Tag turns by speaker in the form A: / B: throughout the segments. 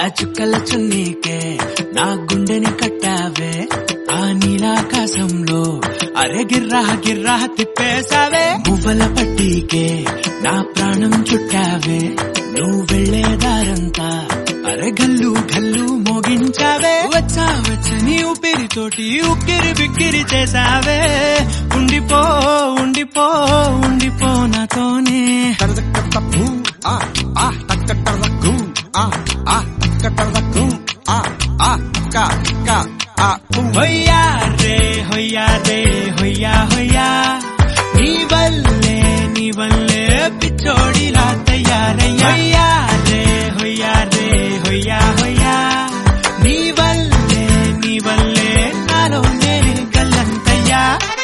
A: చుక్కల చున్నీకే నా గుండెని కట్టావే ఆ నీలాకాశంలో అరే గిర్రా గిర్రా తిప్పేశావే మువ్వల పట్టీకే నా ప్రాణం చుట్టావే నువ్వు వెళ్లే దారంతా అరే గల్లు గల్లు మోగించావే వచ్చా వచ్చని ఊపిరితోటి ఉక్కిరి బిక్కిరి చేసావే ఉండిపో ఉండిపో ఉండిపో నాతోనే హొయ్యా రే హొయ్యా రే హొయ్యా హొయ్యా నీ వల్లే నీ వల్లే పిచ్చోడిలా తయారయ్యా హొయ్యా రే హొయ్యా రే హొయ్యా హొయ్యా నీ వల్లే నీ వల్లే నాలో నేనే గల్లంతయ్యా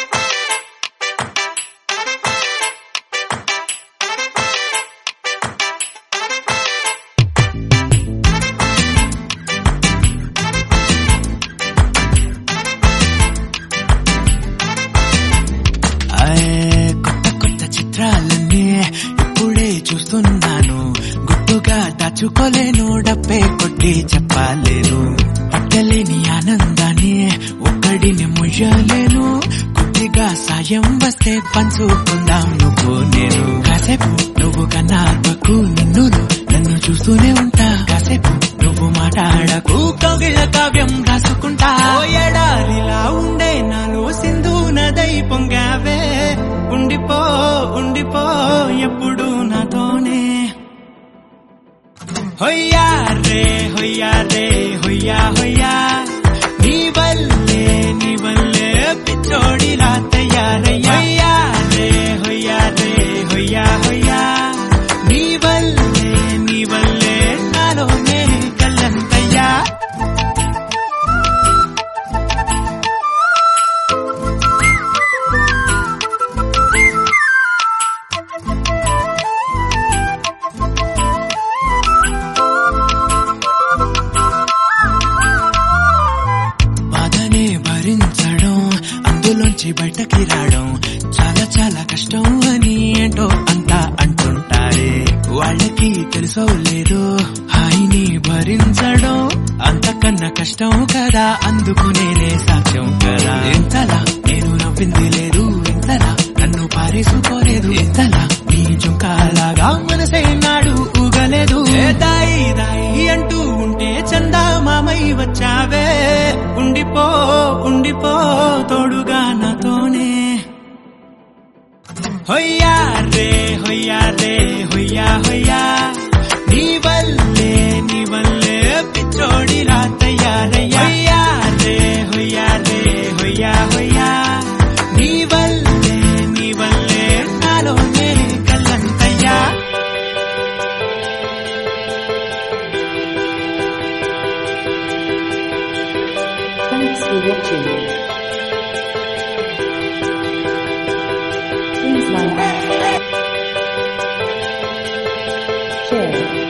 A: ఆయ్, కొత్త కొత్త చిత్రాలన్నీ ఇప్పుడే చూస్తున్నాను గుట్టుగా దాచుకోలేను డబ్బే కొట్టి చెప్పలేను పట్టలేని ఆనందాన్ని ఒక్కడిని ముయ్యలేను కొద్దిగా సాయం వస్తే పంచుకుందాం నువ్వు నేను కాసేపు నువ్వు కన్నార్పకు నిన్ను నన్ను చూస్తూనే ఉంటా కాసేపు నువ్వు మాట్లాడకు కవిల కావ్యం రాసుకుంటా ఓ ఎడారిలా ఉండే నాలో సింధు నదై పొంగావే ఉండిపో ఉండిపో ఎప్పుడు నాతోనే హొయ్యా రే హొయ్యా రే హొయ్యా హొయ్యా నీ వల్లే నీ వల్లే పిచ్చోడిలా తయారయ్యా హొయ్యా రే హొయ్యా రే హొయ్యా హొయ్యా నీ వల్లే నీ వల్లే నాలో నేనే కల్లంతయ్యా బాధనే భరించడం అందులోంచి బయటకి రావడం చాలా చాలా కష్టం అని ఏంటో అంతా అంటుంటారే వాళ్ళకి తెలుసో లేదో హాయిని భరించడం అంతకన్నా కష్టం కదా అందుకు నేనే సాక్ష్యం కదా ఎంతలా నేను నవ్వింది లేదు ఎంతలా నన్ను పారేసుకోలేదు ఎంతలా నీ చుంకాలాగా మనసే నాడు ఊగలేదు ఏ దాయి దాయి అంటూ ఉంటే చందా మామై వచ్చావే ఉండిపో ఉండిపో తోడుగా నాతోనే హొయ్యా రే హొయ్యా రే హొయ్యా హొయ్యా నీ వల్లే నీ వల్లే పిచ్చోడిలా తయారయ్యా హొయ్యా రే హొయ్యా రే హొయ్యా హొయ్యా నీ వల్లే నీ వల్లే నాలో నేనే కల్లంతయ్యా
B: Thanks for watching. Please like, share,